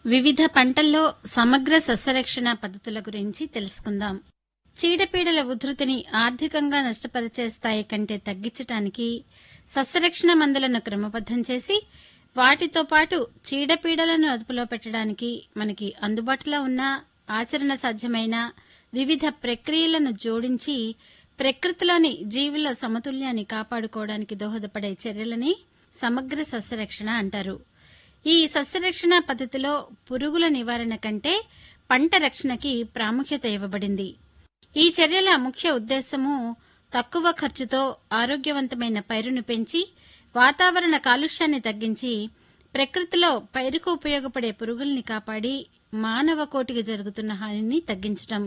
వివిధ పంటల్లో సమగ్ర సస్యరక్షణ పద్ధతుల గురించి తెలుసుకుందాం చీడపీడల ఉధృతిని ఆర్థికంగా నష్టపరిచే స్థాయి కంటే తగ్గించటానికి సస్యరక్షణ మందులను క్రమబద్దం చేసి వాటితో పాటు చీడపీడలను అదుపులో పెట్టడానికి మనకి అందుబాటులో ఉన్న ఆచరణ సాధ్యమైన వివిధ ప్రక్రియలను జోడించి ప్రకృతిలోని జీవుల సమతుల్యాన్ని కాపాడుకోవడానికి దోహదపడే చర్యలని సమగ్ర సస్యరక్షణ అంటారు ఈ సస్యరక్షణ పద్ధతిలో పురుగుల నివారణ కంటే పంట రక్షణకి ప్రాముఖ్యత ఇవ్వబడింది ఈ చర్యల ముఖ్య ఉద్దేశము తక్కువ ఖర్చుతో ఆరోగ్యవంతమైన పైరును పెంచి వాతావరణ కాలుష్యాన్ని తగ్గించి ప్రకృతిలో పైరుకు ఉపయోగపడే పురుగుల్ని కాపాడి మానవ కోటికి జరుగుతున్న హానిని తగ్గించటం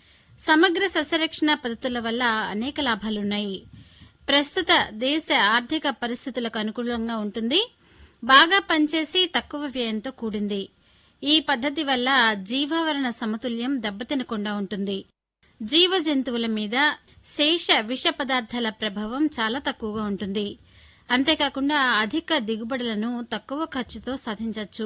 సమగ్ర సస్యరక్షణ పద్ధతుల వల్ల అనేక లాభాలున్నాయి ప్రస్తుత దేశ ఆర్థిక పరిస్థితులకు అనుకూలంగా ఉంటుంది బాగా పనిచేసి తక్కువ వ్యయంతో కూడింది ఈ పద్ధతి వల్ల జీవావరణ సమతుల్యం దెబ్బతినకుండా ఉంటుంది జీవ జంతువుల మీద శేష విష పదార్థాల ప్రభావం చాలా తక్కువగా ఉంటుంది అంతేకాకుండా అధిక దిగుబడులను తక్కువ ఖర్చుతో సాధించవచ్చు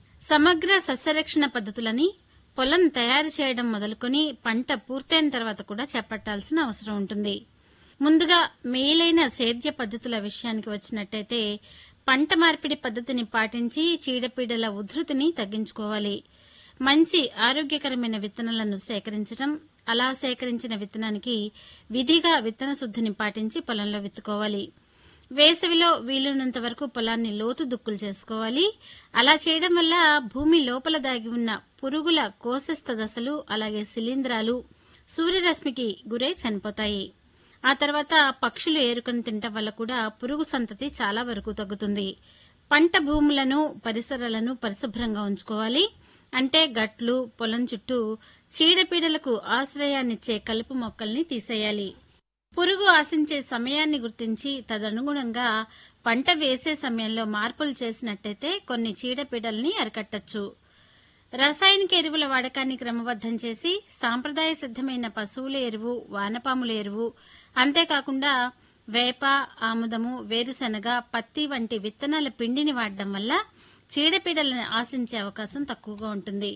సమగ్ర సస్యరక్షణ పద్ధతులని పొలం తయారు చేయడం మొదలుకొని పంట పూర్తయిన తర్వాత కూడా చేపట్టాల్సిన అవసరం ఉంటుంది ముందుగా మేలైన సేద్య పద్ధతుల విషయానికి వచ్చినట్టయితే పంట మార్పిడి పద్ధతిని పాటించి చీడపీడల ఉధృతిని తగ్గించుకోవాలి మంచి ఆరోగ్యకరమైన విత్తనాలను సేకరించడం అలా సేకరించిన విత్తనానికి విధిగా విత్తన శుద్ధిని పాటించి పొలంలో విత్తుకోవాలి వేసవిలో వీలున్నంత వరకు పొలాన్ని లోతు దుక్కులు చేసుకోవాలి అలా చేయడం వల్ల భూమి లోపల దాగి ఉన్న పురుగుల కోశస్థ దశలు అలాగే శిలీంధ్రాలు సూర్యరశ్మికి గురై చనిపోతాయి ఆ తర్వాత పక్షులు ఏరుకొని తినటం వల్ల కూడా పురుగు సంతతి చాలా వరకు తగ్గుతుంది పంట భూములను పరిసరాలను పరిశుభ్రంగా ఉంచుకోవాలి అంటే గట్లు పొలం చుట్టూ చీడపీడలకు ఆశ్రయాన్నిచ్చే కలుపు మొక్కల్ని తీసేయాలి పురుగు ఆశించే సమయాన్ని గుర్తించి తదనుగుణంగా పంట వేసే సమయంలో మార్పులు చేసినట్టయితే కొన్ని చీడపీడల్ని అరికట్టచ్చు రసాయనిక ఎరువుల వాడకాన్ని క్రమబద్దం చేసి సాంప్రదాయ సిద్ధమైన పశువుల ఎరువు వానపాముల ఎరువు అంతేకాకుండా వేప ఆముదము వేరుశనగ పత్తి వంటి విత్తనాల పిండిని వాడడం వల్ల చీడపీడలను ఆశించే అవకాశం తక్కువగా ఉంటుంది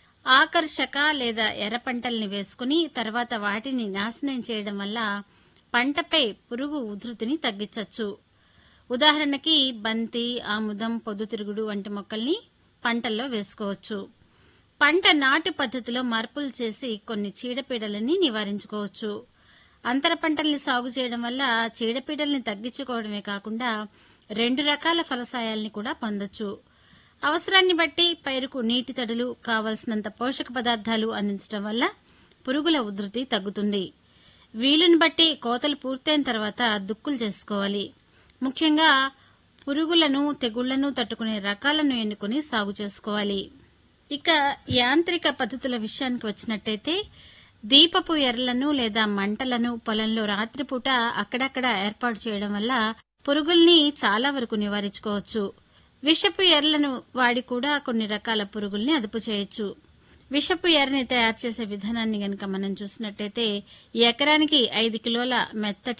ఆకర్షక లేదా ఎర్ర పంటల్ని వేసుకుని తర్వాత వాటిని నాశనం చేయడం వల్ల పంటపై పురుగు ఉధృతిని తగ్గించవచ్చు ఉదాహరణకి బంతి ఆముదం పొద్దుతిరుగుడు వంటి మొక్కల్ని పంటల్లో వేసుకోవచ్చు పంట నాటు పద్ధతిలో మార్పులు చేసి కొన్ని చీడపీడలని నివారించుకోవచ్చు అంతర పంటల్ని సాగు చేయడం వల్ల చీడపీడల్ని తగ్గించుకోవడమే కాకుండా రెండు రకాల ఫలసాయాల్ని కూడా పొందొచ్చు అవసరాన్ని బట్టి పైరుకు నీటి తడులు కావలసినంత పోషక పదార్థాలు అందించడం వల్ల పురుగుల ఉధృతి తగ్గుతుంది వీలుని బట్టి కోతలు పూర్తయిన తర్వాత దుక్కులు చేసుకోవాలి ముఖ్యంగా పురుగులను తెగుళ్లను తట్టుకునే రకాలను ఎన్నుకుని సాగు చేసుకోవాలి ఇక యాంత్రిక పద్ధతుల విషయానికి వచ్చినట్టయితే దీపపు ఎర్రలను లేదా మంటలను పొలంలో రాత్రిపూట అక్కడక్కడ ఏర్పాటు చేయడం వల్ల పురుగుల్ని చాలా వరకు నివారించుకోవచ్చు విషపు ఎర్రలను వాడి కూడా కొన్ని రకాల పురుగుల్ని అదుపు చేయొచ్చు విషపు ఎర్రని తయారు చేసే విధానాన్ని గనక మనం చూసినట్టయితే ఎకరానికి ఐదు కిలోల మెత్తటి